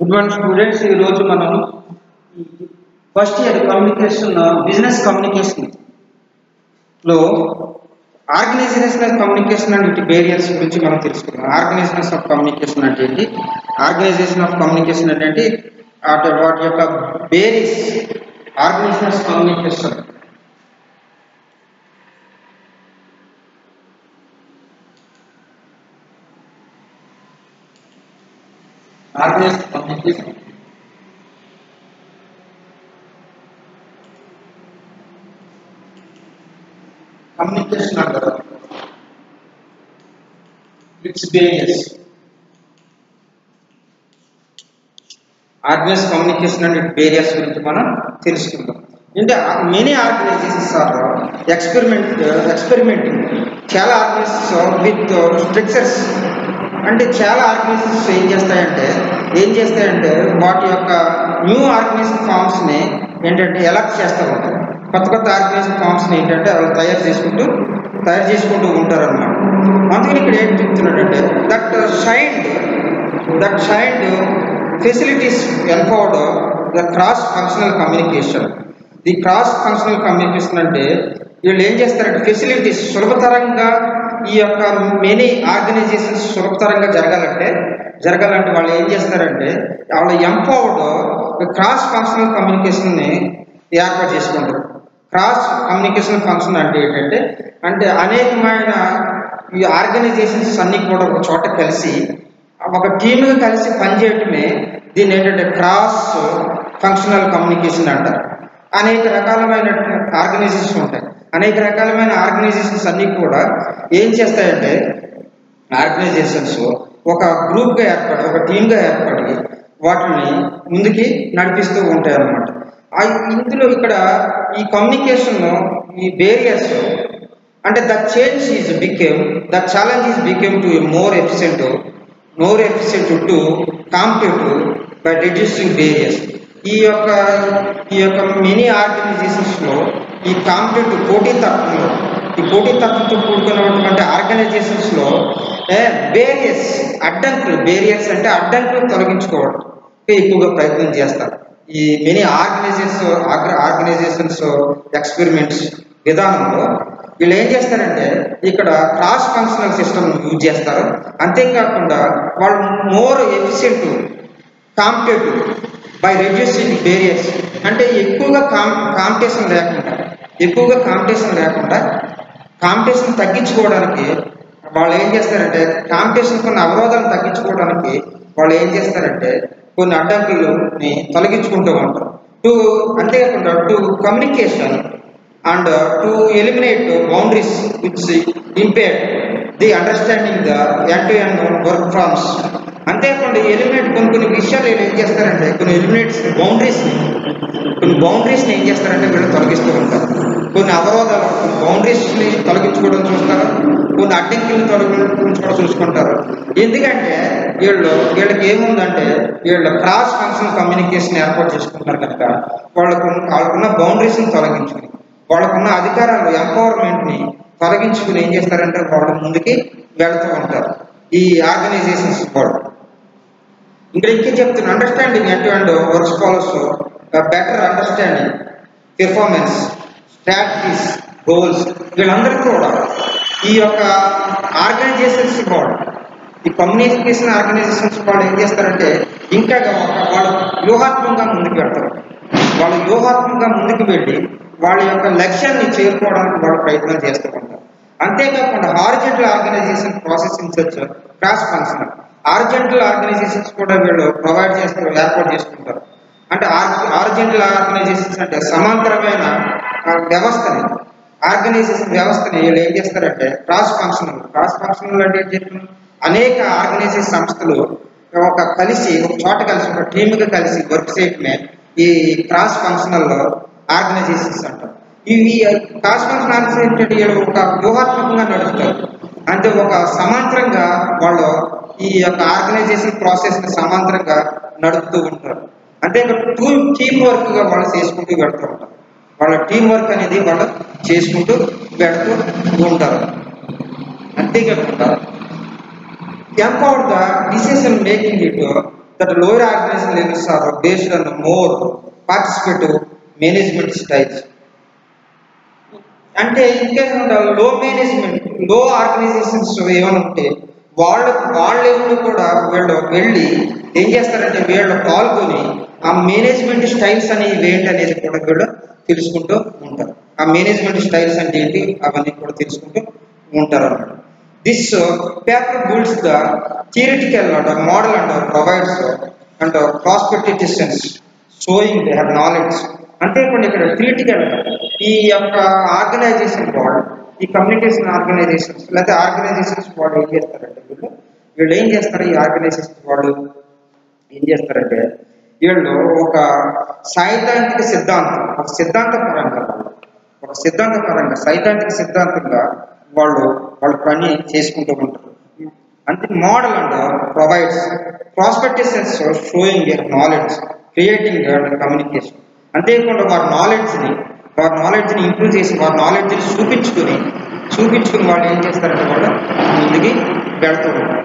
good morning students ఈ రోజు మనం first year communication business communication లో ఆర్గనైజేషనల్ కమ్యూనికేషన్ అండ్ ఇటు బేరియర్స్ గురించి మనం తెలుసుకున్నాం ఆర్గనైజేషన్ ఆఫ్ కమ్యూనికేషన్ అంటే ఏంటి ఆర్గనైజేషన్ ఆఫ్ కమ్యూనికేషన్ అంటే ఏంటి అటు వాటి యొక్క barriers organisation communication organisation communication communication అంటారు it's barriers organise communication and barriers గురించి మనం తెలుసుకుందాం అంటే many organisations are experiment experimenting చాలా ఆర్గనైజేషన్స్ విత్ స్ట్రక్చర్స్ అంటే చాలా ఆర్గనైజేషన్స్ ఏం చేస్తాయంటే ఏం చేస్తాయంటే వాటి యొక్క న్యూ ఆర్గనైజేషన్ ఫామ్స్ని ఏంటంటే ఎలక్ట్ చేస్తూ ఉంటారు కొత్త కొత్త ఆర్గనైజేషన్ ఫామ్స్ని ఏంటంటే వాళ్ళు తయారు చేసుకుంటూ తయారు చేసుకుంటూ ఉంటారు అనమాట అందుకని ఇక్కడ ఏం చెప్తున్నాడంటే that shined that shined facilities enforced the cross functional communication the cross functional communication అంటే వీళ్ళు ఏం చేస్తారంటే ఫెసిలిటీస్ సులభతరంగా ఈ యొక్క మెనీ ఆర్గనైజేషన్స్ సులభతరంగా జరగాలంటే జరగాలంటే వాళ్ళు ఏం చేస్తారంటే వాళ్ళు ఎంపవర్డ్ క్రాస్ ఫంక్షనల్ కమ్యూనికేషన్ని ఏర్పాటు చేసుకుంటారు క్రాస్ కమ్యూనికేషన్ ఫంక్షన్ అంటే ఏంటంటే అంటే అనేకమైన ఈ ఆర్గనైజేషన్స్ అన్నీ కూడా ఒక చోట కలిసి ఒక టీమ్గా కలిసి పనిచేయటమే దీన్ని ఏంటంటే క్రాస్ ఫంక్షనల్ కమ్యూనికేషన్ అంటారు అనేక రకాలమైన ఆర్గనైజేషన్స్ ఉంటాయి అనేక రకాలమైన ఆర్గనైజేషన్స్ అన్నీ కూడా ఏం చేస్తాయంటే ఆర్గనైజేషన్స్ ఒక గ్రూప్గా ఏర్పడి ఒక టీమ్గా ఏర్పడి వాటిని ముందుకి నడిపిస్తూ ఉంటాయి అన్నమాట ఇందులో ఇక్కడ ఈ కమ్యూనికేషన్ ఈ బేరియర్స్ అంటే the change is became the challenge is became to more efficient more efficient to competitive by reducing barriers ఈ యొక్క ఈ యొక్క మినీ ఆర్గనైజేషన్స్లో ఈ కాంపిటేటివ్ పోటీ తత్వంలో ఈ పోటీ తత్వంతో కూడుకున్నటువంటి ఆర్గనైజేషన్స్లో బేరియర్స్ అడ్డంకులు బేరియర్స్ అంటే అడ్డంకులు తొలగించుకోవడం ఎక్కువగా ప్రయత్నం చేస్తారు ఈ మెనీ ఆర్గనైజేషన్స్ ఆర్గనైజేషన్స్ ఎక్స్పెరిమెంట్స్ విధానంలో వీళ్ళు ఏం చేస్తారంటే ఇక్కడ క్రాస్ ఫంక్షనల్ సిస్టమ్ యూజ్ చేస్తారు అంతేకాకుండా వాళ్ళు more efficient competitive by reducing barriers అంటే ఎక్కువగా కాం కాంపిటీషన్ లేకుండా ఎక్కువగా కాంపిటీషన్ లేకుండా కాంపిటీషన్ తగ్గించుకోవడానికి వాళ్ళు ఏం చేస్తారంటే కాంపిటీషన్ కొన్ని అవరోధాలను తగ్గించుకోవడానికి వాళ్ళు ఏం చేస్తారంటే కొన్ని అడ్డంకులని తొలగించుకుంటూ ఉంటారు టు అంతేకాకుండా to communication and to eliminate boundaries which impair the understanding the end to end work frames అంతేకాకుండా ఎలిమినేట్ కొన్ని కొన్ని విషయాలు వీళ్ళు ఏం చేస్తారంటే కొన్ని ఎలిమినేట్స్ బౌండరీస్ని కొన్ని బౌండరీస్ని ఏం చేస్తారంటే వీళ్ళు తొలగిస్తూ ఉంటారు కొన్ని అవరోధాలు కొన్ని బౌండరీస్ని తొలగించుకోవడం చూస్తారు కొన్ని అడ్డంకులను తొలగించుకోవడం చూసుకుంటారు ఎందుకంటే వీళ్ళు వీళ్ళకి ఏముందంటే వీళ్ళు క్రాస్ ఫంక్షన్ కమ్యూనికేషన్ ఏర్పాటు చేసుకుంటారు కనుక వాళ్ళకు వాళ్ళకున్న బౌండరీస్ని తొలగించుకుని వాళ్ళకున్న అధికారాలు ఎంపవర్మెంట్ని తొలగించుకుని ఏం చేస్తారంటే వాళ్ళు ముందుకి వెళ్తూ ఉంటారు ఈ ఆర్గనైజేషన్స్ కూడా ఇక్కడ ఇంకే చెప్తున్నా understanding end and works follows better understanding performance strategies goals వీళ్ళందరూ కూడా ఈ యొక్క ఆర్గనైజేషన్స్ కూడా ఈ కమ్యూనికేషన్ ఆర్గనైజేషన్స్ వాళ్ళు ఏం చేస్తారంటే ఇంకా వాళ్ళు వ్యూహాత్మకంగా ముందుకు వెళ్తారు వాళ్ళు వ్యూహాత్మకంగా ముందుకు వెళ్ళి వాళ్ళ యొక్క లక్ష్యాన్ని చేరుకోవడానికి వాళ్ళు ప్రయత్నం చేస్తూ ఉంటారు అంతేకాకుండా horizontal organisation processing such cross functional horizontal organisations కూడా వీళ్ళు ప్రొవైడ్ చేస్తారు ఏర్పాటు చేసుకుంటారు అంటే ఆర్జెంటల్ ఆర్గనైజేషన్స్ అంటే సమాంతరమైన వ్యవస్థని ఆర్గనైజేషన్ వ్యవస్థని వీళ్ళు ఏం చేస్తారంటే క్రాస్ ఫంక్షనల్ క్రాస్ ఫంక్షనల్ అంటే ఏం చెప్తున్నాం అనేక ఆర్గనైజేషన్ సంస్థలు ఒక కలిసి ఒక చోట కలిసి ఒక టీమ్గా కలిసి వర్క్ చేయటమే ఈ క్రాస్ ఫంక్షనల్ ఆర్గనైజేషన్స్ అంటారు ఇవి క్రాస్ ఫంక్షన్ ఆర్గనైజేషన్ వీళ్ళు ఒక వ్యూహాత్మకంగా నడుస్తారు అంటే ఒక సమాంతరంగా వాళ్ళు ఈ యొక్క ఆర్గనైజేషన్ ప్రాసెస్ ని సమాంతరంగా నడుపుతూ ఉంటారు అంటే టూ టీమ్ వర్క్ గా వాళ్ళు చేసుకుంటూ వెళ్తూ ఉంటారు వాళ్ళ టీం వర్క్ అనేది వాళ్ళు చేసుకుంటూ వెళ్తూ ఉంటారు అంతేకాకుండా empower the decision making it that lower organisation levels are based on more participative management styles అంటే ఇంకేమైనా లో మేనేజ్మెంట్ లో ఆర్గనైజేషన్స్ ఏమైనా ఉంటే వాళ్ళు వాళ్ళ లెవెల్ కూడా వీళ్ళు వెళ్ళి ఏం చేస్తారంటే వీళ్ళు పాల్గొని ఆ మేనేజ్మెంట్ స్టైల్స్ అనేవి ఏంటి అనేది కూడా వీళ్ళు తెలుసుకుంటూ ఉంటారు ఆ మేనేజ్మెంట్ స్టైల్స్ అంటే ఏంటి అవన్నీ కూడా తెలుసుకుంటూ ఉంటారు అన్నమాట this paper builds the theoretical and model and provides and prospections showing they have knowledge అంటే ఇప్పుడు ఇక్కడ థియరిటికల్ ఈ యొక్క ఆర్గనైజేషన్ వాళ్ళు ఈ కమ్యూనికేషన్ ఆర్గనైజేషన్స్ లేకపోతే ఆర్గనైజేషన్స్ వాళ్ళు ఏం చేస్తారంటే వీళ్ళు వీళ్ళు ఏం చేస్తారు ఈ ఆర్గనైజేషన్స్ వాళ్ళు ఏం చేస్తారంటే వీళ్ళు ఒక సైద్ధాంతిక సిద్ధాంతం ఒక సిద్ధాంత పరంగా ఒక సిద్ధాంత పరంగా సైద్ధాంతిక సిద్ధాంతంగా వాళ్ళు వాళ్ళ పని చేసుకుంటూ ఉంటారు అంటే model and provides perspectives showing your knowledge creating and communication అంతేకాకుండా వారి నాలెడ్జ్ని వారి నాలెడ్జ్ని ఇంప్రూవ్ చేసి వారి నాలెడ్జ్ని చూపించుకుని చూపించుకుని వాళ్ళు ఏం చేస్తారంటే వాళ్ళు ముందుకి వెళ్తూ ఉంటారు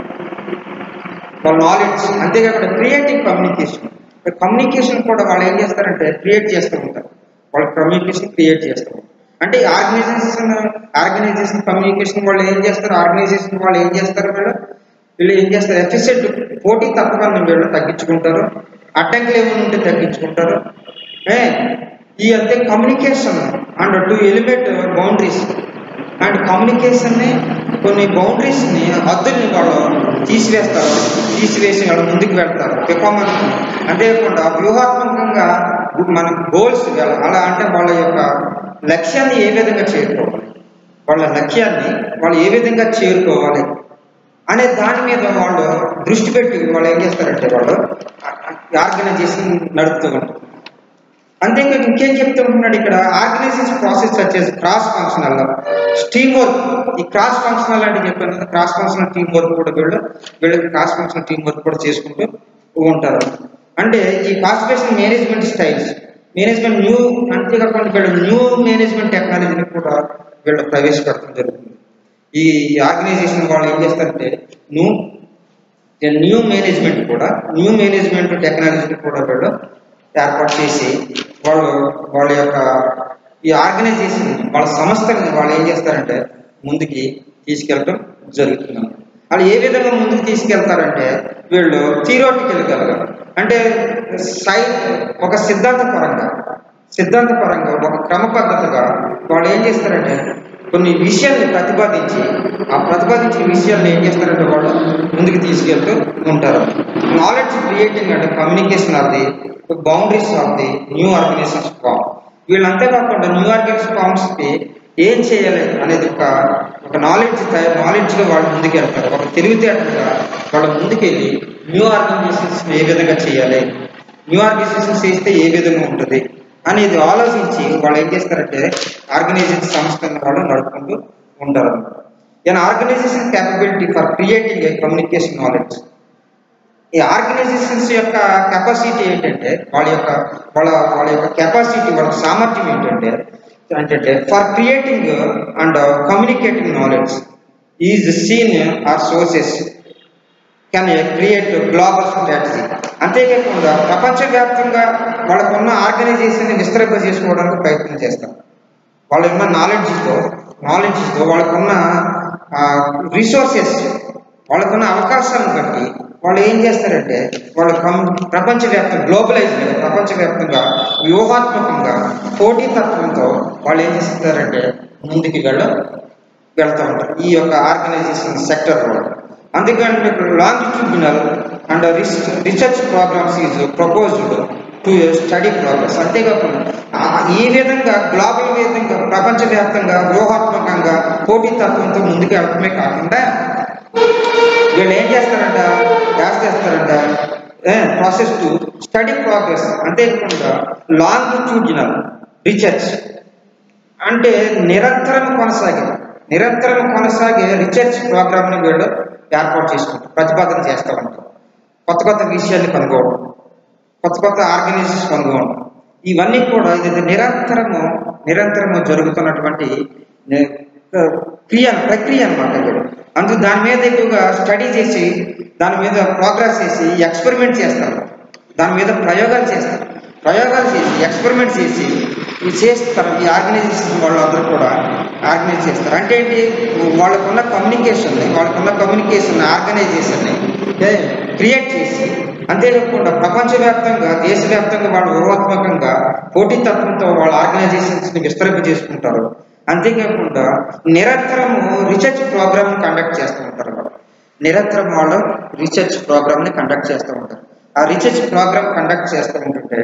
వాళ్ళ నాలెడ్జ్ అంతేకాకుండా క్రియేటివ్ కమ్యూనికేషన్ కమ్యూనికేషన్ కూడా వాళ్ళు ఏం చేస్తారంటే క్రియేట్ చేస్తూ ఉంటారు వాళ్ళ కమ్యూనికేషన్ క్రియేట్ చేస్తూ ఉంటారు అంటే ఆర్గనైజేషన్ ఆర్గనైజేషన్ కమ్యూనికేషన్ వాళ్ళు ఏం చేస్తారు ఆర్గనైజేషన్ వాళ్ళు ఏం చేస్తారు వీళ్ళు వీళ్ళు ఏం చేస్తారు ఎఫిషియెంట్ పోటీ తప్పకుండా వీళ్ళు తగ్గించుకుంటారు అడ్డంకులు ఏమైనా ఉంటే తగ్గించుకుంటారు ఏ ఈ అంతే communication and to element boundaries and కమ్యూనికేషన్ని కొన్ని బౌండరీస్ని హద్దుల్ని వాళ్ళు తీసివేస్తారు తీసివేసి వాళ్ళు ముందుకు వెళ్తారు పెర్ఫార్మెన్స్ అంతేకాకుండా వ్యూహాత్మకంగా మన గోల్స్ అలా అంటే వాళ్ళ యొక్క లక్ష్యాన్ని ఏ విధంగా చేరుకోవాలి వాళ్ళ లక్ష్యాన్ని వాళ్ళు ఏ విధంగా చేరుకోవాలి అనే దాని మీద వాళ్ళు దృష్టి పెట్టి వాళ్ళు ఏం చేస్తారంటే వాళ్ళు ఆర్గనైజేషన్ నడుపుతూ ఉంటారు అంతేకాదు ఇంకేం చెప్తూ ఉంటున్నాడు ఇక్కడ ఆర్గనైజేషన్ ప్రాసెస్ వచ్చేసి క్రాస్ ఫంక్షనల్ టీమ్ వర్క్ ఈ క్రాస్ ఫంక్షనల్ అంటే చెప్పాను కదా క్రాస్ ఫంక్షనల్ టీమ్ వర్క్ కూడా వీళ్ళు వీళ్ళకి క్రాస్ ఫంక్షనల్ టీమ్ వర్క్ కూడా చేసుకుంటూ ఉంటారు అంటే ఈ concentration management styles management new అంతేకాకుండా వీళ్ళు న్యూ మేనేజ్మెంట్ టెక్నాలజీని కూడా వీళ్ళు ప్రవేశపెట్టడం జరుగుతుంది ఈ ఆర్గనైజేషన్ వాళ్ళు ఏం చేస్తారంటే న్యూ న్యూ మేనేజ్మెంట్ కూడా న్యూ మేనేజ్మెంట్ టెక్నాలజీని కూడా వీళ్ళు ఏర్పాటు చేసి వాళ్ళు వాళ్ళ యొక్క ఈ ఆర్గనైజేషన్ వాళ్ళ సంస్థని వాళ్ళు ఏం చేస్తారంటే ముందుకి తీసుకెళ్ళటం జరుగుతుంది వాళ్ళు ఏ విధంగా ముందుకు తీసుకెళ్తారంటే వీళ్ళు థియోటికల్ అంటే సై ఒక సిద్ధాంత పరంగా సిద్ధాంత పరంగా ఒక క్రమ పద్ధతిగా వాళ్ళు ఏం చేస్తారంటే కొన్ని విషయాల్ని ప్రతిపాదించి ఆ ప్రతిపాదించిన విషయాలను ఏం చేస్తారంటే వాళ్ళు ముందుకు తీసుకెళ్తూ ఉంటారు నాలెడ్జ్ క్రియేటింగ్ అంటే communication of the boundaries of the new organisation form వీళ్ళంతే కాకుండా న్యూ ఆర్గనైజేషన్ ఫామ్స్కి ఏం చేయాలి అనేది ఒక ఒక నాలెడ్జ్ నాలెడ్జ్గా వాళ్ళు ముందుకు వెళ్తారు ఒక తెలివితేటలుగా వాళ్ళు ముందుకెళ్ళి న్యూ ఆర్గనైజేషన్స్ ఏ విధంగా చేయాలి న్యూ ఆర్గనైజేషన్స్ చేస్తే ఏ విధంగా ఉంటుంది అనేది ఆలోచించి వాళ్ళు ఏం చేస్తారంటే ఆర్గనైజేషన్ సంస్థలను వాళ్ళు నడుపుకుంటూ ఉంటారు and organisation capability for creating a communication knowledge ఈ ఆర్గనైజేషన్స్ యొక్క కెపాసిటీ ఏంటంటే వాళ్ళ యొక్క వాళ్ళ వాళ్ళ యొక్క కెపాసిటీ వాళ్ళ సామర్థ్యం ఏంటంటే అంటే for creating and communicating knowledge is seen are sources can create global strategy అంతేకాకుండా ప్రపంచవ్యాప్తంగా వాళ్ళకున్న ఆర్గనైజేషన్ విస్తరింపజేసుకోవడానికి ప్రయత్నం చేస్తారు వాళ్ళ ఉన్న నాలెడ్జ్తో నాలెడ్జ్తో వాళ్ళకున్న రిసోర్సెస్ వాళ్ళకున్న అవకాశాలను బట్టి వాళ్ళు ఏం చేస్తారంటే వాళ్ళు కం ప్రపంచవ్యాప్తంగా గ్లోబలైజ్ ప్రపంచవ్యాప్తంగా వ్యూహాత్మకంగా పోటీతత్వంతో వాళ్ళు ఏం చేస్తారంటే ముందుకు వెళ్ళ వెళ్తూ ఉంటారు ఈ యొక్క ఆర్గనైజేషన్ సెక్టర్లో అందుకని longitudinal and research programmes is proposed to study progress అంతేకాకుండా ఈ విధంగా గ్లోబల్ విధంగా ప్రపంచవ్యాప్తంగా వ్యూహాత్మకంగా పోటీతత్వంతో ముందుకు వెళ్ళడమే కాకుండా వీళ్ళు ఏం చేస్తారంట యాస్ చేస్తారంట ప్రాసెస్ టు స్టడీ ప్రోగ్రెస్ అంతేకాకుండా లాంగిట్యూడినల్ రీసెర్చ్ అంటే నిరంతరం కొనసాగే నిరంతరం కొనసాగే రీసెర్చ్ ప్రోగ్రామ్ని వీళ్ళు ఏర్పాటు చేసుకుంటారు ప్రతిపాదన చేస్తూ ఉంటారు కొత్త కొత్త విషయాన్ని కనుగోవడం కొత్త కొత్త ఆర్గనైజేషన్ కనుగోవడం ఇవన్నీ కూడా ఇది నిరంతరము నిరంతరము జరుగుతున్నటువంటి క్రియ ప్రక్రియ అనమాట ఇది అందుకు దాని మీద ఎక్కువగా స్టడీ చేసి దాని మీద ప్రోగ్రెస్ చేసి ఎక్స్పెరిమెంట్ చేస్తారు దాని మీద ప్రయోగాలు చేస్తారు ప్రయోగాలు చేసి ఎక్స్పెరిమెంట్ చేసి ఇవి చేస్తారు ఈ ఆర్గనైజేషన్ వాళ్ళందరూ కూడా ఆర్గనైజ్ చేస్తారు అంటే ఏంటి వాళ్ళకున్న కమ్యూనికేషన్ని వాళ్ళకున్న కమ్యూనికేషన్ ఆర్గనైజేషన్ని క్రియేట్ చేసి అంతేకాకుండా ప్రపంచవ్యాప్తంగా దేశవ్యాప్తంగా వాళ్ళు ఉర్వాత్మకంగా పోటీతత్వంతో వాళ్ళ ఆర్గనైజేషన్స్ని విస్తరింప చేసుకుంటారు అంతేకాకుండా నిరంతరము రీసెర్చ్ ప్రోగ్రామ్ కండక్ట్ చేస్తూ ఉంటారు వాళ్ళు నిరంతరం వాళ్ళు రీసెర్చ్ ప్రోగ్రామ్ని కండక్ట్ చేస్తూ ఉంటారు ఆ రీసెర్చ్ ప్రోగ్రామ్ కండక్ట్ చేస్తూ ఉంటుంటే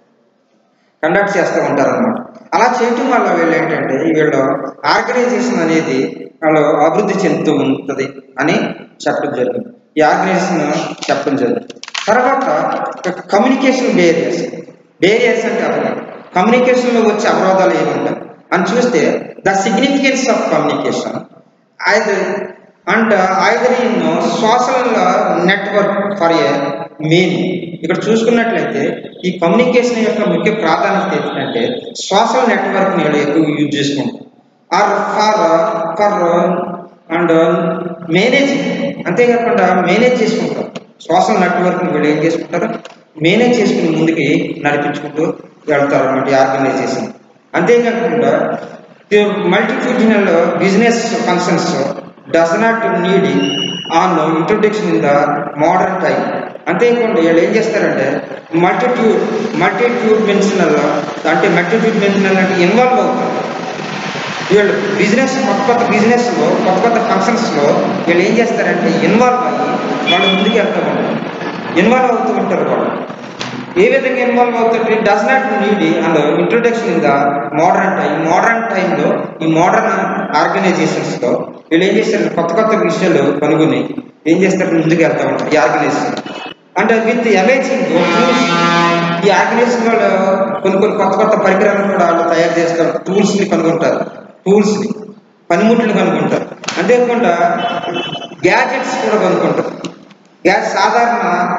కండక్ట్ చేస్తూ ఉంటారు అనమాట అలా చేయటం వల్ల వీళ్ళు ఏంటంటే వీళ్ళు ఆర్గనైజేషన్ అనేది వాళ్ళు అభివృద్ధి చెందుతూ ఉంటుంది అని చెప్పడం జరిగింది ఈ ఆర్గనైజేషన్ చెప్పడం జరిగింది తర్వాత కమ్యూనికేషన్ బేరియర్స్ బేరియర్స్ అంటే అర్థం కమ్యూనికేషన్లో వచ్చే అవరోధాలు ఏముంటాయి అని చూస్తే the significance of communication either and either in social network for a meaning ఇక్కడ చూసుకున్నట్లయితే ఈ కమ్యూనికేషన్ యొక్క ముఖ్య ప్రాధాన్యత ఏంటంటే సోషల్ నెట్వర్క్ నేను ఎక్కువ యూజ్ చేసుకుంటాం or for for and managing అంతేకాకుండా మేనేజ్ చేసుకుంటాం సోషల్ నెట్వర్క్ని వీళ్ళు ఏం చేసుకుంటారు మేనేజ్ చేసుకుని ముందుకి నడిపించుకుంటూ వెళ్తారు అన్నమాట ఈ ఆర్గనైజేషన్ అంతేకాకుండా multitudinal business functions does not need on introduction in the modern time అంతేకాకుండా వీళ్ళు ఏం చేస్తారంటే మల్టిట్యూడ్ మల్టిట్యూడ్ మెన్షనల్ అంటే మల్టిట్యూడ్ మెన్షనల్ అంటే ఇన్వాల్వ్ అవుతారు వీళ్ళు బిజినెస్ కొత్త కొత్త బిజినెస్లో కొత్త కొత్త ఫంక్షన్స్లో వీళ్ళు ఏం చేస్తారంటే ఇన్వాల్వ్ అయ్యి వాళ్ళు ముందుకు వెళ్తూ ఉంటారు ఇన్వాల్వ్ అవుతూ ఉంటారు వాళ్ళు ఏ విధంగా ఇన్వాల్వ్ అవుతుంటే does not need and introduction in the modern time modern టైంలో ఈ మోడర్న్ ఆర్గనైజేషన్స్లో వీళ్ళు ఏం చేస్తారు కొత్త కొత్త విషయాలు కనుగొని ఏం చేస్తారు ముందుకు వెళ్తూ ఉంటారు ఈ organization and with amazing tools ఈ ఆర్గనైజేషన్ వాళ్ళు కొన్ని కొన్ని కొత్త కొత్త పరికరాలను కూడా వాళ్ళు తయారు చేస్తారు టూల్స్ని కనుగొంటారు టూల్స్ని పనిముట్లు కనుగొంటారు అంతేకాకుండా గ్యాజెట్స్ కూడా కనుక్కుంటారు గ్యాస్ సాధారణ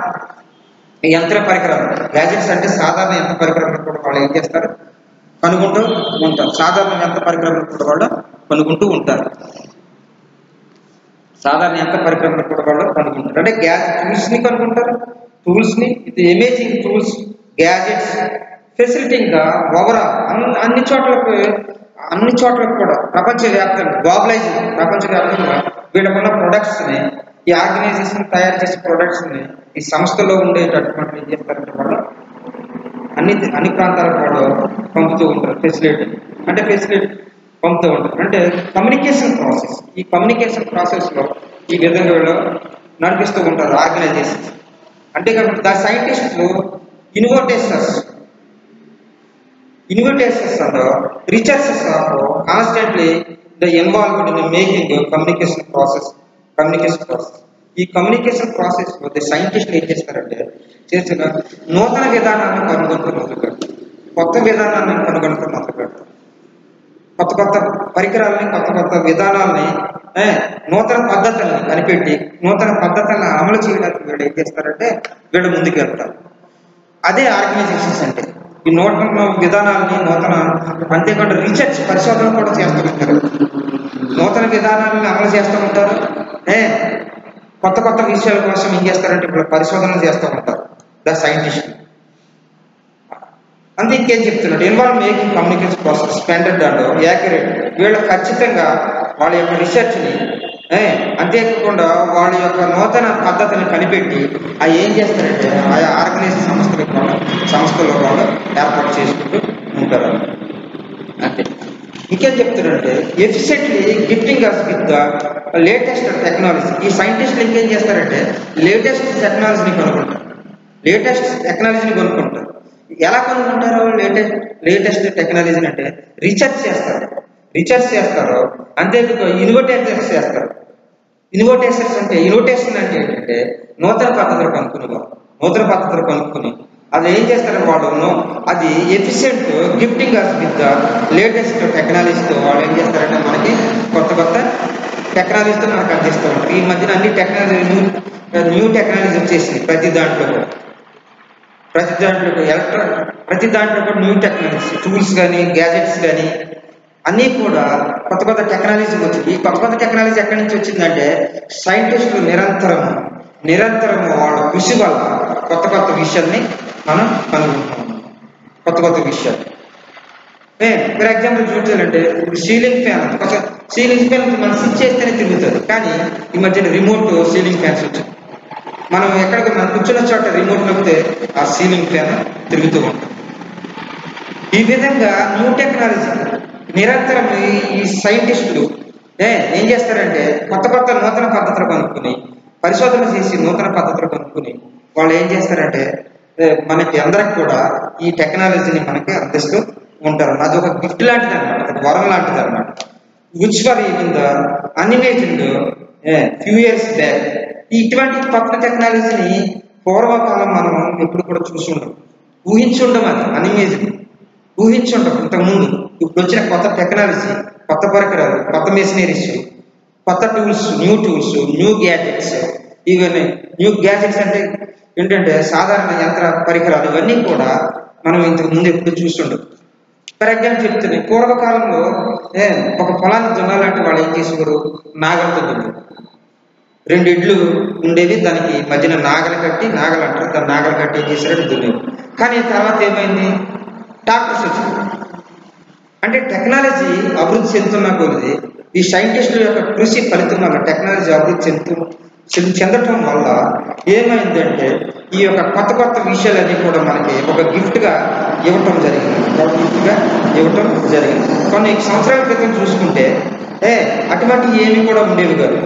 యంత్ర పరికరాలు గ్యాజెట్స్ అంటే సాధారణ యంత్ర పరికరాలను కూడా వాళ్ళు ఏం చేస్తారు కనుగొంటూ ఉంటారు సాధారణ యంత్ర పరికరాలను కూడా వాళ్ళు కనుగొంటూ ఉంటారు సాధారణ యంత్ర పరికరాలను కూడా వాళ్ళు కనుగొంటారు అంటే గ్యాస్ టూల్స్ని కనుగొంటారు టూల్స్ని ఇది ఎమేజింగ్ టూల్స్ గ్యాజెట్స్ ఫెసిలిటీగా ఓవరాల్ అన్ని అన్ని చోట్లకు అన్ని చోట్లకు కూడా ప్రపంచవ్యాప్తంగా గ్లోబలైజింగ్ ప్రపంచవ్యాప్తంగా వీళ్ళకున్న ప్రొడక్ట్స్ని ఈ ఆర్గనైజేషన్ తయారు చేసే ప్రొడక్ట్స్ని ఈ సంస్థలో ఉండేటటువంటి ఏం చేస్తారంటే వాళ్ళు అన్ని అన్ని ప్రాంతాలకు వాళ్ళు పంపుతూ ఉంటారు ఫెసిలిటీ అంటే ఫెసిలిటీ పంపుతూ ఉంటారు అంటే కమ్యూనికేషన్ ప్రాసెస్ ఈ కమ్యూనికేషన్ ప్రాసెస్లో ఈ విధంగా వీళ్ళు నడిపిస్తూ ఉంటారు ఆర్గనైజేషన్ అంతేకాకుండా ద సైంటిస్టులు innovations invitations and researches of constantly the involved in making communication process communication process ఈ కమ్యూనికేషన్ ప్రాసెస్ ది సైంటిస్టులు ఏం చేస్తారంటే చేసిన నూతన విధానాన్ని కనుగొంటూ మొదలు పెడతారు కొత్త విధానాన్ని కనుగొంటూ మొదలు పెడతారు కొత్త కొత్త పరికరాలని కొత్త కొత్త విధానాలని ఏ, నూతన పద్ధతులను కనిపెట్టి నూతన పద్ధతులను అమలు చేయడానికి వీళ్ళు ఏం చేస్తారంటే వీళ్ళు ముందుకు వెళ్తారు అదే ఆర్గనైజేషన్స్ అంటే ఈ నూతన విధానాలని నూతన అంతేకాకుండా రీసెర్చ్ పరిశోధన కూడా చేస్తూ ఉంటారు నూతన విధానాలను అమలు చేస్తూ ఉంటారు ఏ కొత్త కొత్త విషయాల కోసం ఏం చేస్తారంటే ఇప్పుడు పరిశోధనలు చేస్తూ ఉంటారు ద సైంటిస్ట్ అంతే ఇంకేం చెప్తున్నాడు involve making communication process standard and accurate వీళ్ళు ఖచ్చితంగా వాళ్ళ యొక్క రీసెర్చ్ని ఏ, అంతేకాకుండా వాళ్ళ యొక్క నూతన పద్ధతిని కనిపెట్టి అవి ఏం చేస్తారంటే ఆయా ఆర్గనైజ్ సంస్థలకు వాళ్ళు సంస్థల్లో వాళ్ళు ఏర్పాటు చేసుకుంటూ ఉంటారు అంతే ఇంకేం చెప్తారంటే efficiently gifting us with the latest technology ఈ సైంటిస్టులు ఇంకేం చేస్తారంటే లేటెస్ట్ టెక్నాలజీని కనుక్కుంటారు లేటెస్ట్ టెక్నాలజీని కొనుక్కుంటారు ఎలా కొనుక్కుంటారు లేటెస్ట్ లేటెస్ట్ టెక్నాలజీని అంటే రీసెర్చ్ చేస్తారు రీసెర్చ్ చేస్తారు అంతేకాక ఇన్వోటేషన్స్ చేస్తారు ఇన్వోటేషన్స్ అంటే ఇన్వోటేషన్ అంటే ఏంటంటే నూతన పద్ధతులు కనుక్కుని వాళ్ళు నూతన పద్ధతులు కనుక్కుని అది ఏం చేస్తారు వాళ్ళు నో- అది efficient gifting us with the latest టెక్నాలజీతో వాళ్ళు ఏం చేస్తారంటే మనకి కొత్త కొత్త టెక్నాలజీతో మనకు అందిస్తూ ఉంటారు ఈ మధ్యన అన్ని టెక్నాలజీ న్యూ న్యూ టెక్నాలజీ వచ్చేసింది ప్రతి దాంట్లో కూడా ప్రతి దాంట్లో ఎలక్ట్రానిక్ ప్రతి దాంట్లో కూడా న్యూ టెక్నాలజీ టూల్స్ కానీ గ్యాజెట్స్ కానీ అన్నీ కూడా కొత్త కొత్త టెక్నాలజీ వచ్చింది ఈ కొత్త కొత్త టెక్నాలజీ ఎక్కడి నుంచి వచ్చిందంటే సైంటిస్టులు నిరంతరం నిరంతరం వాళ్ళ కృషి వల్ల కొత్త కొత్త విషయాల్ని మనం కనుగొంటున్నాం కొత్త కొత్త విషయాలు ఏ ఫర్ ఎగ్జాంపుల్ చూడాలంటే ఇప్పుడు సీలింగ్ ఫ్యాన్ కొంచెం సీలింగ్ ఫ్యాన్ మనం స్విచ్ చేస్తేనే తిరుగుతుంది కానీ ఈ మధ్యన రిమోట్ సీలింగ్ ఫ్యాన్స్ వచ్చాయి మనం ఎక్కడికి మనం కూర్చున్న చోట రిమోట్ నొక్కితే ఆ సీలింగ్ ఫ్యాన్ తిరుగుతూ ఉంటుంది ఈ విధంగా న్యూ టెక్నాలజీ నిరంతరం ఈ- ఈ సైంటిస్టులు ఏ ఏం చేస్తారంటే కొత్త కొత్త నూతన పద్ధతులు కనుక్కుని పరిశోధన చేసి నూతన పద్ధతులు కనుక్కుని వాళ్ళు ఏం చేస్తారంటే ఏ, మనకి అందరికి కూడా ఈ టెక్నాలజీని మనకి అందిస్తూ ఉంటారు అది ఒక గిఫ్ట్ లాంటిది అనమాట అది వరం లాంటిది అనమాట which for even the animation few years back ఇటువంటి కొత్త టెక్నాలజీని పూర్వకాలం మనం ఎప్పుడు కూడా చూసి ఉండం ఊహించి ఉండం అది అనిమేషన్ ఊహించి ఉండం ఇంతకుముందు ఇప్పుడు వచ్చిన కొత్త టెక్నాలజీ కొత్త పరికరాలు కొత్త మెషినరీస్ కొత్త tools new tools new gadgets ఇవన్నీ న్యూ గ్యాజెట్స్ అంటే ఏంటంటే సాధారణ యంత్ర పరికరాలు ఇవన్నీ కూడా మనం ఇంతకు ముందు ఎప్పుడు చూస్తుండం ఫర్ ఎగ్జాంపుల్ చెప్తున్నాయి పూర్వకాలంలో ఏ, ఒక పొలాన్ని దున్నాలంటే వాళ్ళు ఏం చేసేవారు నాగలతో దున్నారు రెండు ఇడ్లు ఉండేవి దానికి మధ్యన నాగలు కట్టి నాగలు అంటారు దాన్ని నాగలు కట్టి ఏం చేశారంటే దున్నేవి కానీ తర్వాత ఏమైంది ట్రాక్టర్స్ వచ్చింది అంటే టెక్నాలజీ అభివృద్ధి చెందుతున్న కొద్ది ఈ సైంటిస్టుల యొక్క కృషి ఫలితం వల్ల టెక్నాలజీ అభివృద్ధి చెందుతూ చెంద- చెందటం వల్ల ఏమైందంటే ఈ యొక్క కొత్త కొత్త విషయాలన్నీ కూడా మనకి ఒక గిఫ్ట్గా ఇవ్వటం జరిగింది ఒక గిఫ్ట్గా ఇవ్వటం జరిగింది కొన్ని సంవత్సరాల క్రితం చూసుకుంటే ఏ అటువంటి ఏమి కూడా ఉండేవి కాదు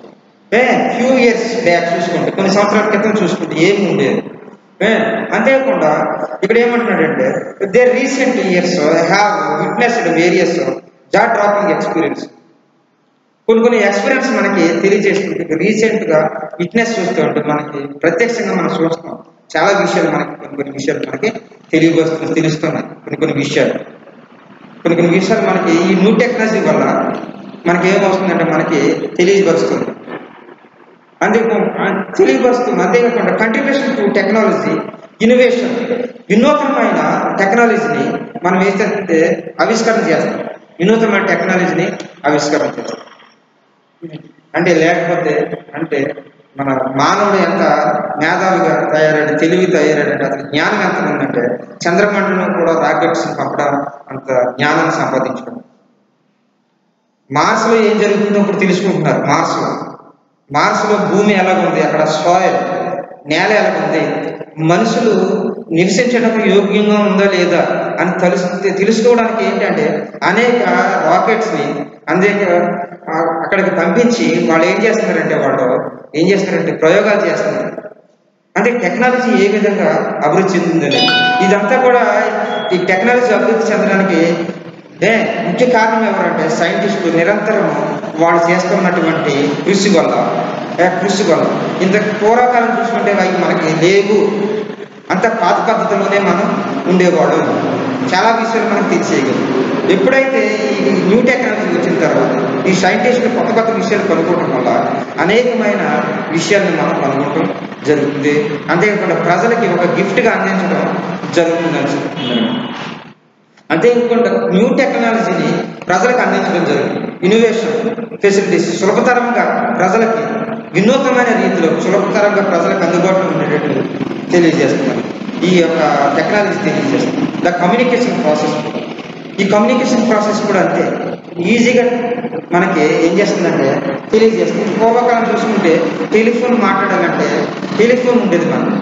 ఏ ఫ్యూ ఇయర్స్ బ్యాక్ చూసుకుంటే కొన్ని సంవత్సరాల క్రితం చూసుకుంటే ఏమి ఉండేది ఏ, అంతేకాకుండా ఇక్కడ ఏమంటున్నాడంటే they recent years have witnessed various jaw dropping experience కొన్ని కొన్ని ఎక్స్పీరియన్స్ మనకి తెలియజేస్తుంది రీసెంట్ గా విట్నెస్ చూస్తూ ఉంటే మనకి ప్రత్యక్షంగా మనం చూస్తాం చాలా విషయాలు మనకి కొన్ని కొన్ని విషయాలు మనకి తెలియవస్తు తెలుస్తున్నాయి కొన్ని కొన్ని విషయాలు కొన్ని కొన్ని విషయాలు మనకి ఈ న్యూ టెక్నాలజీ వల్ల మనకి ఏమవుతుందంటే మనకి తెలియపరుస్తుంది అందుకు తెలియపరుస్తుంది అంతేకాకుండా కంట్రిబ్యూషన్ టు టెక్నాలజీ ఇన్నోవేషన్ వినూతనమైన టెక్నాలజీని మనం ఏదైతే ఆవిష్కరణ చేస్తాం వినూతనమైన టెక్నాలజీని ఆవిష్కరణ చేస్తాం అంటే లేకపోతే అంటే మన మానవుడు ఎంత మేధావిగా తయారాడు తెలివి తయారాడంటే అతని జ్ఞానం ఎంత ఉందంటే చంద్రమండలం కూడా రాకెట్స్ పంపడం అంత జ్ఞానాన్ని సంపాదించడం మార్స్లో ఏం జరుగుతుందో ఇప్పుడు తెలుసుకుంటున్నారు మార్స్లో మార్స్లో భూమి ఎలాగుంది అక్కడ సాయిల్ నేల ఎలాగుంది మనుషులు నివసించడానికి యోగ్యంగా ఉందా లేదా అని తెలుసు తెలుసుకోవడానికి ఏంటంటే అనేక రాకెట్స్ని అనేక ఆ, అక్కడికి పంపించి వాళ్ళు ఏం చేస్తున్నారంటే వాళ్ళు ఏం చేస్తున్నారంటే ప్రయోగాలు చేస్తున్నారు అంటే టెక్నాలజీ ఏ విధంగా అభివృద్ధి చెందిందని ఇదంతా కూడా ఈ టెక్నాలజీ అభివృద్ధి చెందడానికి ఏ ముఖ్య కారణం ఎవరంటే సైంటిస్టులు నిరంతరం వాళ్ళు చేస్తున్నటువంటి కృషి వల్ల ఏ కృషి వల్ల ఇంత పూర్వకాలం చూసుకుంటే అవి మనకి లేవు అంత పాత పద్ధతిలోనే మనం ఉండేవాడు చాలా విషయాలు మనకు తెలిసేయగలం ఎప్పుడైతే ఈ న్యూ టెక్నాలజీ వచ్చిన తర్వాత ఈ సైంటిస్టులు కొత్త కొత్త విషయాలు కనుక్కోవడం వల్ల అనేకమైన విషయాలను మనం కనుగొనడం జరుగుతుంది అంతేకాకుండా ప్రజలకి ఒక గిఫ్ట్గా అందించడం జరుగుతుందని చెప్తున్నారు అంతేకాకుండా న్యూ టెక్నాలజీని ప్రజలకు అందించడం జరుగుతుంది ఇన్నోవేషన్ ఫెసిలిటీస్ సులభతరంగా ప్రజలకి వినూతనమైన రీతిలో సులభతరంగా ప్రజలకు అందుబాటులో ఉండేటట్లు తెలియజేస్తున్నారు ఈ యొక్క టెక్నాలజీ తెలియజేస్తుంది ద కమ్యూనికేషన్ ప్రాసెస్ ఈ కమ్యూనికేషన్ ప్రాసెస్ కూడా అంతే ఈజీగా మనకి ఏం చేస్తుందంటే తెలియజేస్తుంది పూర్వకాలం చూసుకుంటే టెలిఫోన్ మాట్లాడాలంటే టెలిఫోన్ ఉండేది మనకు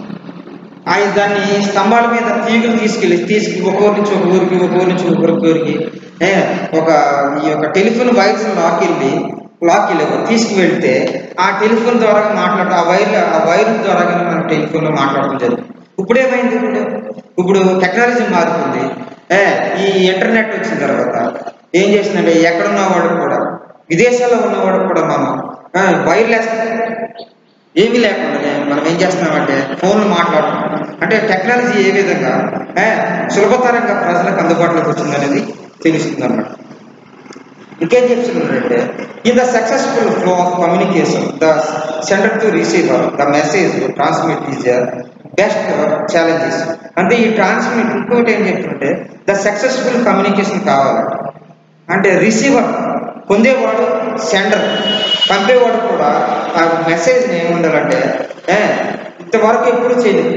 ఆ దాన్ని స్తంభాల మీద తీగలు తీసుకెళ్ళి తీసుకెళ్ళి ఒక ఊరి నుంచి ఒక ఊరికి ఒక ఊరి నుంచి ఒక ఊరికి ఊరికి ఏ, ఒక ఈ యొక్క టెలిఫోన్ వైర్స్ లాకెళ్ళి లాకెళ్ళి తీసుకువెళ్తే ఆ టెలిఫోన్ ద్వారా మాట్లాడటం ఆ వైర్ ఆ వైర్ ద్వారా మనం టెలిఫోన్లో మాట్లాడటం జరుగుతుంది ఇప్పుడు ఏమైంది ఇప్పుడు ఇప్పుడు టెక్నాలజీ మారుతుంది ఏ ఈ ఇంటర్నెట్ వచ్చిన తర్వాత ఏం చేసిందంటే ఎక్కడున్న వాడు కూడా విదేశాల్లో ఉన్నవాడు కూడా మనం వైర్లెస్ ఏమీ లేకుండా మనం ఏం చేస్తున్నామంటే ఫోన్లు మాట్లాడుతున్నాం అంటే టెక్నాలజీ ఏ విధంగా ఏ, సులభతరంగా ప్రజలకు అందుబాటులోకి వచ్చిందనేది తెలుస్తుంది అన్నమాట ఇంకేం చెప్తున్నాడంటే in the successful flow of communication the sender to receiver the message transmit is best challenges అంటే ఈ ట్రాన్స్మిట్ ఇంకోటి ఏం చెప్తుంటే ద సక్సెస్ఫుల్ కమ్యూనికేషన్ కావాలంటే అంటే రిసీవర్ పొందేవాడు సెండర్ పంపేవాడు కూడా ఆ మెసేజ్ని ఏముండాలంటే ఏ, ఇంతవరకు ఎప్పుడు చేయలేదు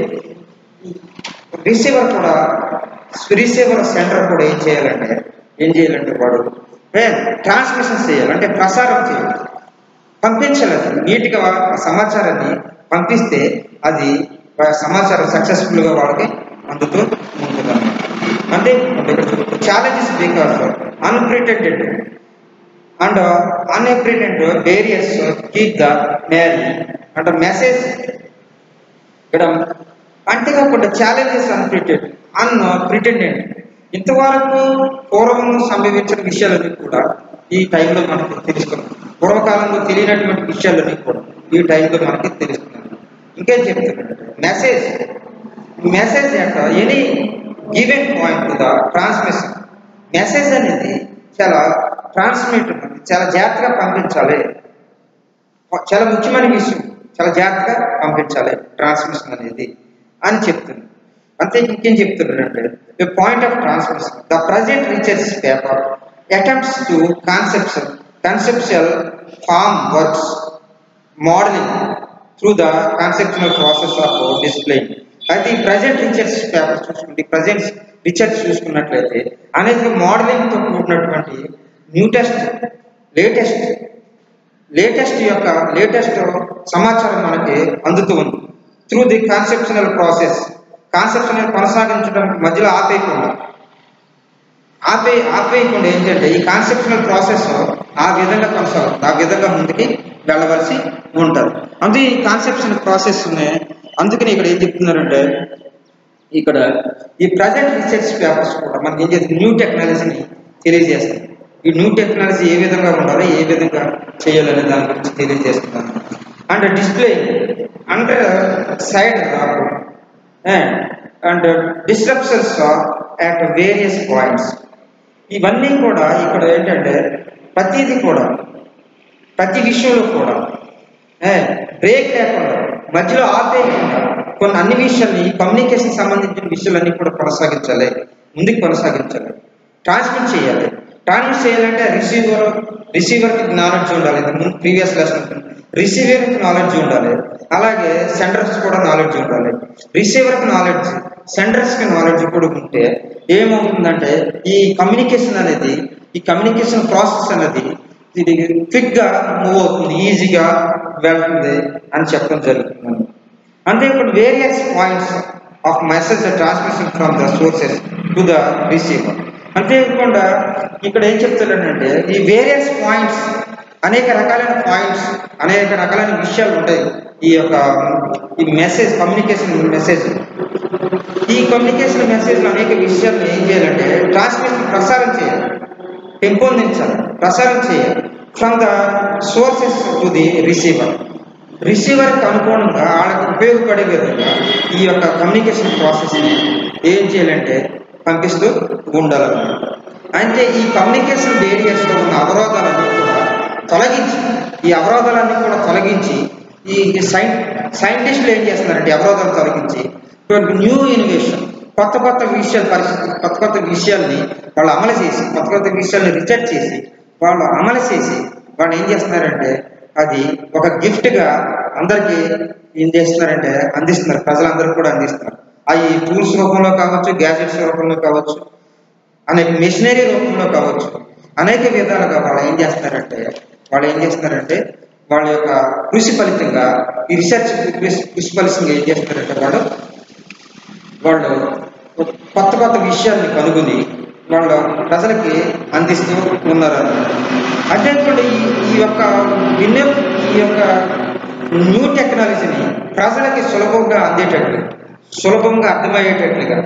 రిసీవర్ కూడా రిసీవర్ సెంటర్ కూడా ఏం చేయాలంటే ఏం చేయాలంటే వాడు ట్రాన్స్మిషన్ చేయాలి అంటే ప్రసారం చేయాలి పంపించాలి అది నీట్గా ఆ సమాచారాన్ని పంపిస్తే అది ఆ సమాచారం సక్సెస్ఫుల్గా వాళ్ళకి అందుతూ ఉంటుంది అంటే challenges because unprecedented and unprecedented various keep the mail అంటే మెసేజ్ ఇక్కడ అంతేకాకుండా ఛాలెంజెస్ అన్ప్రిటెడ్ అన్ ప్రిటెండెంట్ ఇంతవరకు పూర్వం సంభవించిన విషయాలన్నీ కూడా ఈ టైంలో మనకు తెలుసుకున్నాం పూర్వకాలంలో తెలియనటువంటి విషయాలన్నీ కూడా ఈ టైంలో మనకి తెలుస్తున్నాయి ఇంకేం చెప్తున్నాడు మెసేజ్ మెసేజ్ యొక్క any given point the transmission message అనేది చాలా ట్రాన్స్మిట్ చాలా జాగ్రత్తగా పంపించాలి చాలా ముఖ్యమైన విషయం చాలా జాగ్రత్తగా పంపించాలి ట్రాన్స్మిషన్ అనేది అని చెప్తుంది అంతే ఇంకేం చెప్తున్నాడంటే the point of transmission the present research paper attempts to conception conceptual form works modeling through the conceptual process of displaying అయితే ఈ ప్రజెంట్ రీసెర్చ్ పేపర్ చూసుకుంటే ప్రజెంట్ రీసెర్చ్ చూసుకున్నట్లయితే అనేక మోడలింగ్తో కూడినటువంటి న్యూటెస్ట్ లేటెస్ట్ లేటెస్ట్ యొక్క లేటెస్ట్ సమాచారం మనకి అందుతూ ఉంది through the conceptual process conceptual కొనసాగించడానికి మధ్యలో ఆపేయకుండా ఆపే ఆపేయకుండా ఏంటంటే ఈ కాన్సెప్షనల్ ప్రాసెస్ ఆ విధంగా కొనసాగుతుంది ఆ విధంగా ముందుకి వెళ్ళవలసి ఉంటుంది అందుకే ఈ కాన్సెప్షనల్ ప్రాసెస్ని అందుకని ఇక్కడ ఏం చెప్తున్నారంటే ఇక్కడ ఈ ప్రజెంట్ రీసెర్చ్ పేపర్స్ కూడా మనకి ఏం చేస్తుంది న్యూ టెక్నాలజీని తెలియజేస్తుంది ఈ న్యూ టెక్నాలజీ ఏ విధంగా ఉండాలో ఏ విధంగా చేయాలనే దాని గురించి తెలియజేస్తున్నాను and display under side and and disruptions at various points ఇవన్నీ కూడా ఇక్కడ ఏంటంటే ప్రతిదీ కూడా ప్రతి విషయంలో కూడా బ్రేక్ లేకుండా మధ్యలో ఆపేయకుండా కొన్ని అన్ని విషయాల్ని కమ్యూనికేషన్ సంబంధించిన విషయాలన్నీ కూడా కొనసాగించాలి ముందుకు కొనసాగించాలి ట్రాన్స్మిట్ చేయాలి ట్రాన్స్మిట్ చేయాలంటే రిసీవర్ రిసీవర్కి నాలెడ్జ్ ఉండాలి ముందు ప్రీవియస్ లెసన్ రిసీవర్కి నాలెడ్జ్ ఉండాలి అలాగే సెండర్స్ కూడా నాలెడ్జ్ ఉండాలి రిసీవర్కి నాలెడ్జ్ సెండర్స్కి నాలెడ్జ్ కూడా ఉంటే ఏమవుతుందంటే ఈ కమ్యూనికేషన్ అనేది ఈ కమ్యూనికేషన్ ప్రాసెస్ అనేది ఇది క్విక్గా మూవ్ అవుతుంది ఈజీగా వెళ్తుంది అని చెప్పడం జరుగుతుంది అంతే ఇప్పుడు various points of message transmission from the sources to the receiver అంతేకాకుండా ఇక్కడ ఏం చెప్తున్నాడంటే ఈ వేరియస్ పాయింట్స్ అనేక రకాలైన పాయింట్స్ అనేక రకాలైన విషయాలు ఉంటాయి ఈ యొక్క ఈ మెసేజ్ కమ్యూనికేషన్ మెసేజ్ ఈ కమ్యూనికేషన్ మెసేజ్లో అనేక విషయాలను ఏం చేయాలంటే ట్రాన్స్మిషన్ ప్రసారం చేయాలి పెంపొందించాలి ప్రసారం చేయాలి from the sources to the receiver రిసీవర్కి అనుగుణంగా వాళ్ళకి ఉపయోగపడే విధంగా ఈ యొక్క కమ్యూనికేషన్ ప్రాసెస్ని ఏం చేయాలంటే పంపిస్తూ ఉండాలన్నమాట అంటే ఈ కమ్యూనికేషన్ ఏరియాస్లో ఉన్న అవరోధాలన్నీ కూడా తొలగించి ఈ అవరోధాలన్నీ కూడా తొలగించి ఈ సైన్ సైంటిస్టులు ఏం చేస్తున్నారంటే అవరోధాలు తొలగించి న్యూ ఇన్వేషన్ కొత్త కొత్త విషయాలు పరిస్థితి కొత్త కొత్త విషయాల్ని వాళ్ళు అమలు చేసి కొత్త కొత్త విషయాల్ని రిసెర్చ్ చేసి వాళ్ళు అమలు చేసి వాళ్ళు ఏం చేస్తున్నారంటే అది ఒక గిఫ్ట్గా అందరికీ ఏం చేస్తున్నారంటే అందిస్తున్నారు ప్రజలందరూ కూడా అందిస్తున్నారు అవి టూల్స్ రూపంలో కావచ్చు గ్యాజెట్స్ రూపంలో కావచ్చు అనేక మిషనరీ రూపంలో కావచ్చు అనేక విధాలుగా వాళ్ళు ఏం చేస్తారంటే వాళ్ళు ఏం చేస్తున్నారంటే వాళ్ళ యొక్క కృషి ఫలితంగా ఈ రీసెర్చ్ కృషి ఫలితంగా ఏం చేస్తారంటే వాళ్ళు వాళ్ళు కొత్త కొత్త విషయాల్ని కనుగొని వాళ్ళ ప్రజలకి అందిస్తూ ఉన్నారు అంతేకాకుండా ఈ ఈ యొక్క వినియోగ ఈ యొక్క న్యూ టెక్నాలజీని ప్రజలకి సులభంగా అందేటట్లు సులభంగా అర్థమయ్యేటట్లుగా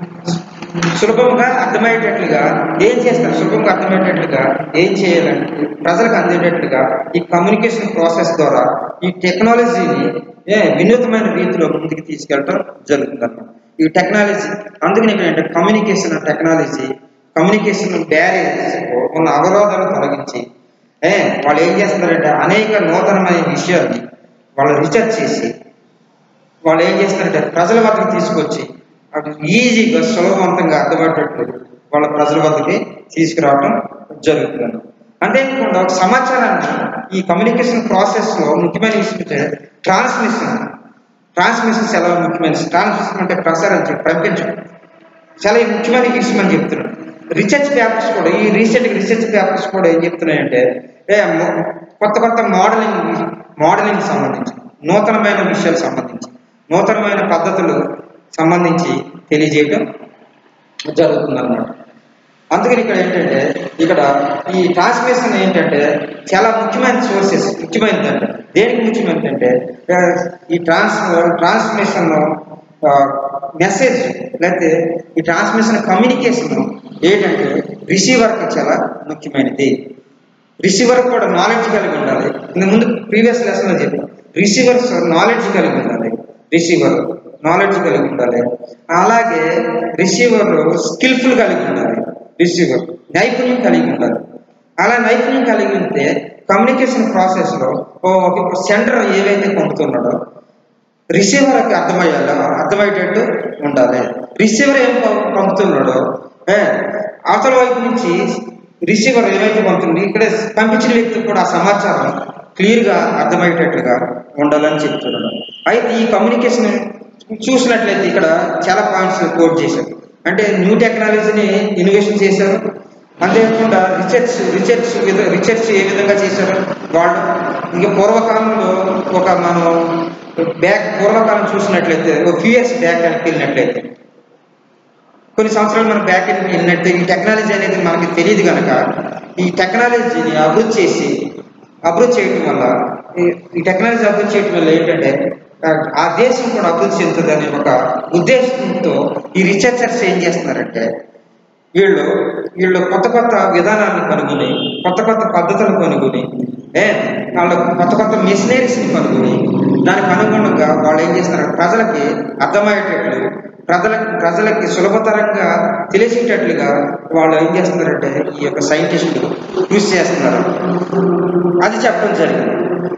సులభంగా అర్థమయ్యేటట్లుగా ఏం చేస్తారు సులభంగా అర్థమయ్యేటట్లుగా ఏం చేయాలంటే ప్రజలకు అందేటట్లుగా ఈ కమ్యూనికేషన్ ప్రాసెస్ ద్వారా ఈ టెక్నాలజీని ఏ వినూతమైన రీతిలో ముందుకు తీసుకెళ్ళటం జరుగుతుంది ఈ టెక్నాలజీ అందుకని ఇక్కడ కమ్యూనికేషన్ టెక్నాలజీ కమ్యూనికేషన్ బ్యారేజ్ ఉన్న అవరోధాలు తొలగించి ఏ వాళ్ళు ఏం చేస్తున్నారంటే అనేక నూతనమైన విషయాల్ని వాళ్ళు రీసెర్చ్ చేసి వాళ్ళు ఏం చేస్తారంటే ప్రజల వద్దకు తీసుకొచ్చి అటు ఈజీగా సులభవంతంగా అర్థమయ్యేటట్లు వాళ్ళ ప్రజల వద్దకి తీసుకురావడం జరుగుతుంది అంతేకాకుండా ఒక సమాచారాన్ని ఈ కమ్యూనికేషన్ ప్రాసెస్లో ముఖ్యమైన విషయం ట్రాన్స్మిషన్ ట్రాన్స్మిషన్ చాలా ముఖ్యమైన ట్రాన్స్మిషన్ అంటే ప్రసారం చే- పంపించడం చాలా ముఖ్యమైన విషయం అని చెప్తున్నాడు రీసెర్చ్ పేపర్స్ కూడా ఈ రీసెంట్ రీసెర్చ్ పేపర్స్ కూడా ఏం చెప్తున్నాయంటే ఏ మొ- కొత్త కొత్త మోడలింగ్ మోడలింగ్ సంబంధించి నూతనమైన విషయాలు సంబంధించి నూతనమైన పద్ధతులు సంబంధించి తెలియజేయడం జరుగుతుందన్నమాట అందుకని ఇక్కడ ఏంటంటే ఇక్కడ ఈ ట్రాన్స్మిషన్ ఏంటంటే చాలా ముఖ్యమైన సోర్సెస్ ముఖ్యమైనది అంటే దేనికి ముఖ్యమైనది అంటే ఆ, ఈ ట్రాన్స్ ట్రాన్స్మిషన్ మెసేజ్ లేకపోతే ఈ ట్రాన్స్మిషన్ కమ్యూనికేషన్ ఏంటంటే రిసీవర్కి చాలా ముఖ్యమైనది రిసీవర్ కూడా నాలెడ్జ్ కలిగి ఉండాలి ఇంత ముందు ప్రీవియస్ లెసన్లో చెప్పాను రిసీవర్స్ నాలెడ్జ్ కలిగి ఉండాలి రిసీవర్ నాలెడ్జ్ కలిగి ఉండాలి అలాగే రిసీవర్ స్కిల్ఫుల్ కలిగి ఉండాలి రిసీవర్ నైపుణ్యం కలిగి ఉండాలి అలా నైపుణ్యం కలిగి ఉంటే కమ్యూనికేషన్ ప్రాసెస్లో ఒక సెంటర్ ఏవైతే పంపుతున్నాడో రిసీవర్కి అర్థమయ్యేలా అర్థమయ్యేటట్టు ఉండాలి రిసీవర్ ఏం పం- పంపుతున్నాడో ఏ, అవతల వైపు నుంచి రిసీవర్ ఏమైతే పంపుతుంది ఇక్కడ పంపించిన వ్యక్తికి కూడా ఆ సమాచారం క్లియర్గా అర్థమయ్యేటట్లుగా ఉండాలని చెప్తున్నాడు అయితే ఈ కమ్యూనికేషన్ చూసినట్లయితే ఇక్కడ చాలా పాయింట్స్ కోట్ చేశారు అంటే న్యూ టెక్నాలజీని ఇన్వెస్ట్ చేశారు అంతేకాకుండా రీసెర్చ్ రీసెర్చ్ విధ- రీసెర్చ్ ఏ విధంగా చేశారు వాళ్ళు ఇంకా పూర్వకాలంలో ఒక మనం బ్యాక్ పూర్వకాలం చూసినట్లయితే ఒక ఫ్యూ ఇయర్స్ బ్యాక్ అని వెళ్ళినట్లయితే కొన్ని సంవత్సరాలు మనం బ్యాక్ వెళ్ళినట్టు ఈ టెక్నాలజీ అనేది మనకి తెలియదు కనుక ఈ టెక్నాలజీని అభివృద్ధి చేసి అభివృద్ధి చేయటం వల్ల ఈ- ఈ టెక్నాలజీ అభివృద్ధి చేయటం వల్ల ఏంటంటే ఆ, ఆ దేశం కూడా అభివృద్ధి చెందుతుంది అనే ఒక ఉద్దేశంతో ఈ రీసెర్చర్స్ ఏం చేస్తున్నారంటే వీళ్ళు వీళ్ళు కొత్త కొత్త విధానాలను కనుగొని కొత్త కొత్త పద్ధతులు కనుగొని ఏ వాళ్ళు కొత్త కొత్త మిషనరీస్ని కనుగొని దానికి అనుగుణంగా వాళ్ళు ఏం చేస్తున్నారు ప్రజలకి అర్థమయ్యేటట్లు ప్రజలకి ప్రజలకి సులభతరంగా తెలిసేటట్లుగా వాళ్ళు ఏం చేస్తున్నారంటే ఈ యొక్క సైంటిస్టులు కృషి చేస్తున్నారు అది చెప్పడం జరిగింది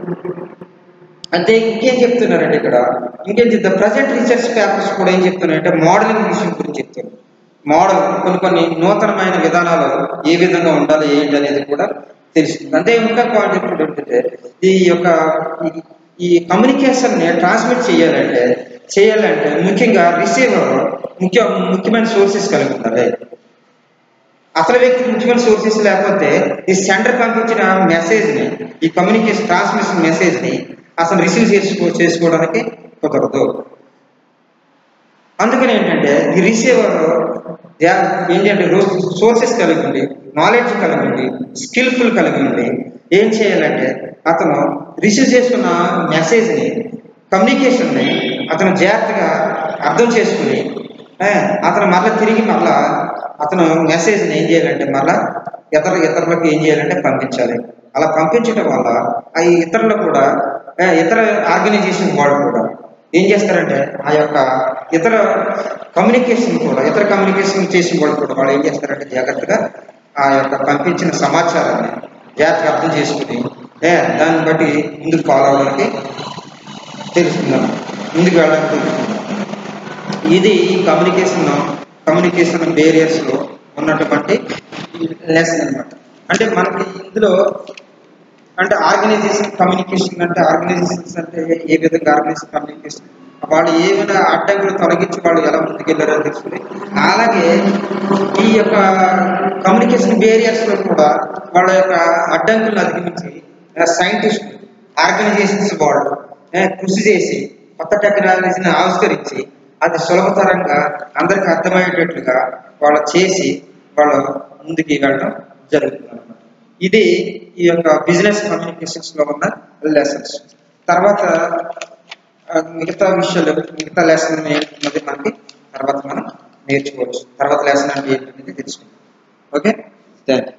అంటే ఇంకేం చెప్తున్నారంటే ఇక్కడ ఇంకేం చెప్తారు ప్రజెంట్ రీసెర్చ్ పేపర్స్ కూడా ఏం చెప్తున్నారంటే మోడలింగ్ విషయం గురించి చెప్తున్నారు మోడల్ కొన్ని కొన్ని నూతనమైన విధానాలు ఏ విధంగా ఉండాలి ఏంటి అనేది కూడా తెలుస్తుంది అంతే ఇంకా పాయింట్ ఇప్పుడు ఏంటంటే ఈ యొక్క ఈ- ఈ కమ్యూనికేషన్ ని ట్రాన్స్మిట్ చేయాలంటే చేయాలంటే ముఖ్యంగా రిసీవర్ ముఖ్య ముఖ్యమైన సోర్సెస్ కలిగి ఉండాలి అసలు వ్యక్తి ముఖ్యమైన సోర్సెస్ లేకపోతే ఈ సెంటర్ పంపించిన మెసేజ్ ని ఈ కమ్యూనికేషన్ ట్రాన్స్మిషన్ మెసేజ్ ని అసలు రిసీవ్ చేసుకో చేసుకోవడానికి కుదరదు అందుకని ఏంటంటే ఈ రిసీవర్ ఏంటంటే సోర్సెస్ కలిగి ఉండి నాలెడ్జ్ కలిగి ఉండి స్కిల్ఫుల్ కలిగి ఉండి ఏం చేయాలంటే అతను రిసీవ్ చేసుకున్న మెసేజ్ని కమ్యూనికేషన్ని అతను జాగ్రత్తగా అర్థం చేసుకుని ఏ, అతను మళ్ళీ తిరిగి మళ్ళా అతను మెసేజ్ని ఏం చేయాలంటే మళ్ళా ఇతర ఇతరులకు ఏం చేయాలంటే పంపించాలి అలా పంపించడం వల్ల ఆ ఇతరులు కూడా ఏ, ఇతర ఆర్గనైజేషన్ వాళ్ళు కూడా ఏం చేస్తారంటే ఆ యొక్క ఇతర కమ్యూనికేషన్ కూడా ఇతర కమ్యూనికేషన్ చేసిన వాళ్ళు కూడా వాళ్ళు ఏం చేస్తారంటే జాగ్రత్తగా ఆ యొక్క పంపించిన సమాచారాన్ని జాగ్రత్తగా అర్థం చేసుకుని ఏ దాన్ని బట్టి ముందుకు ఫాలో అవ్వడానికి తెలుస్తుందన్న ముందుకు వెళ్ళడానికి తెలుస్తుంది ఇది ఈ కమ్యూనికేషన్ కమ్యూనికేషన్ బేరియర్స్లో ఉన్నటువంటి లెసన్ అన్నమాట అంటే మనకి ఇందులో అంటే ఆర్గనైజేషన్ కమ్యూనికేషన్ అంటే ఆర్గనైజేషన్స్ అంటే ఏ విధంగా ఆర్గనైజేషన్ కమ్యూనికేషన్ వాళ్ళు ఏమైనా అడ్డంకులు తొలగించి వాళ్ళు ఎలా ముందుకెళ్ళారో తెలుస్తుంది అలాగే ఈ యొక్క కమ్యూనికేషన్ బేరియర్స్ లో కూడా వాళ్ళ యొక్క అడ్డంకులను అధిగమించి సైంటిస్ట్ ఆర్గనైజేషన్స్ వాళ్ళు ఆ, కృషి చేసి కొత్త టెక్నాలజీని ఆవిష్కరించి అది సులభతరంగా అందరికి అర్థమయ్యేటట్లుగా వాళ్ళు చేసి వాళ్ళు ముందుకు వెళ్ళడం జరుగుతుంది అన్నమాట ఇది ఈ యొక్క బిజినెస్ కమ్యూనికేషన్స్ లో ఉన్న లెసన్స్ తర్వాత ఆ, మిగతా విషయాలు మిగతా లెసన్ ఏంటన్నది మనకి తర్వాత మనం నేర్చుకోవచ్చు తర్వాత లెసన్ అంటే ఏంటనేది తెలుసుకుందాం ఓకే థ్యాంక్ యూ